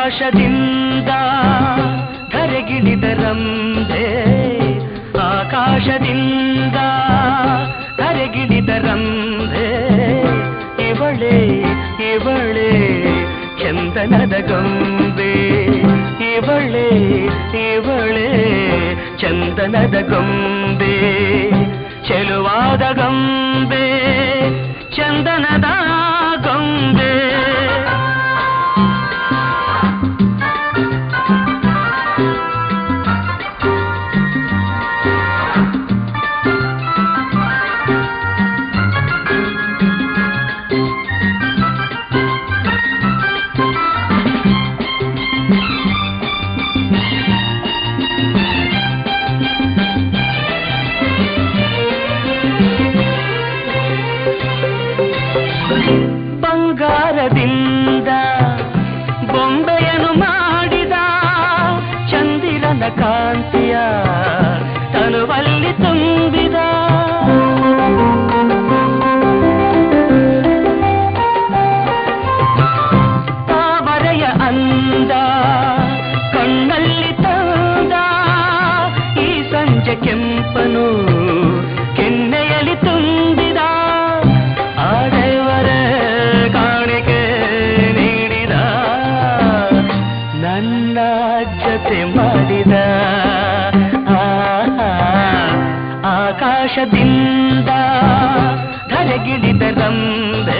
ಆಕಾಶದಿಂದ ಧರೆಗಿಳಿದರಂತೆ ಆಕಾಶದಿಂದ ಧರೆಗಿಳಿದರಂತೆ ಇವಳೆ ಇವಳೆ ಚಂದನದ ಗೊಂಬೆ ಇವಳೆ ಇವಳೆ ಚಂದನದ ಗೊಂಬೆ ಚೆಲುವಾದ ಗೊಂಬೆ ಚಂದನದ ಗೊಂಬೆ ಬಂಗಾರದಿಂದ ಬೊಂಬೆಯನ್ನು ಮಾಡಿದ ಚಂದಿರನ ಕಾಂತಿಯ ತನುವಲ್ಲಿ ತುಂಬಿದ ತಾವರೆಯ ಅಂದ ಕಣ್ಣಲ್ಲಿ ತಂದ ಈ ಸಂಜೆ ಕೆಂಪನು ಕೆನ್ನೆಯಲ್ಲಿ ತುಂಬಿದ ಆಡೆಯವರ ಕಾಣಿಕೆ ನೀಡಿದ ನನ್ನ ಜೊತೆ ಮಾಡಿದ ಆಹಾ, ಆಕಾಶದಿಂದ ಧರೆಗಿಳಿದ ರಂಬೆ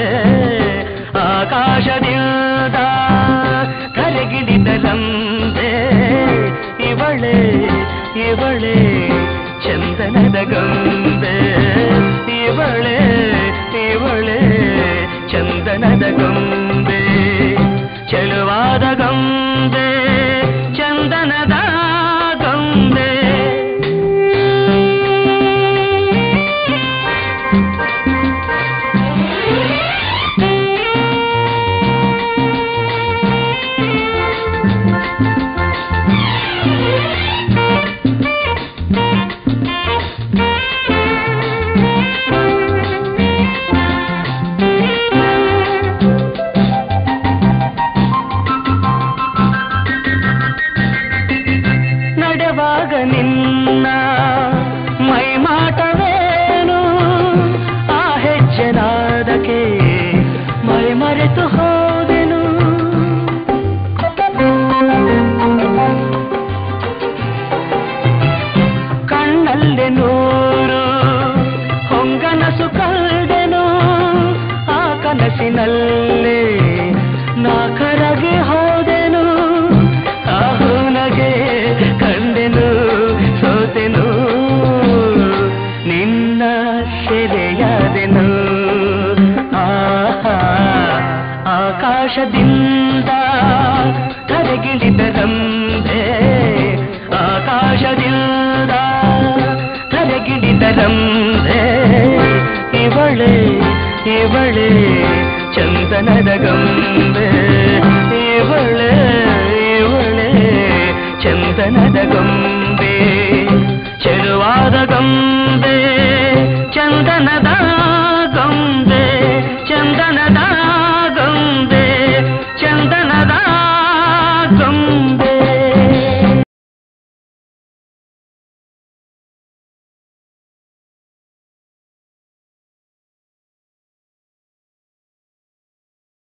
ಆಕಾಶದಿಂದ ಧರೆಗಿಳಿದ ರಂಬೆ ಇವಳೆ ಇವಳೆ ಚಂದನದ ಗೊಂಬೆ ಇವಳೆ ಇವಳೆ ಚಂದನದ ಗೊಂಬೆ ಚೆಲುವಾದ ಗೊಂಬೆ ಚಂದನದ ಗೊಂಬೆ ನಡೆವಾಗ ನಿನ್ನ ಮೈಮಾಟವೇನು ಆ ಹೆಜ್ಜೆನಾದಕ್ಕೆ ಮೈ ಮರೆತು ಹೋದೆನು ಕಣ್ಣಲ್ಲಿ ನೂರು ಹೊಂಗನಸು ಕಳೆದೆನು ಆ ಕನಸಿನಲ್ಲಿ ನಾ ಕರಗಿ ಹೋದೆನು ಆ ಹುನಗೆ ಕಂಡೆನು ಸೋತೆನು ನಿನ್ನ ಸೆರೆಯಾದೆನು ಆಹಾ ಆಕಾಶದಿಂದ ಕರಗಿಳಿದ ರಂಬೆ ಆಕಾಶದಿಂದ ಕರಗಿಳಿದ ರಂಬೆ ಇವಳೆ ಇವಳೆ ಚಂದನದ ಗೊಂಬೆ ಇವಳೆ ಇವಳೆ ಚಂದನದ ಗೊಂಬೆ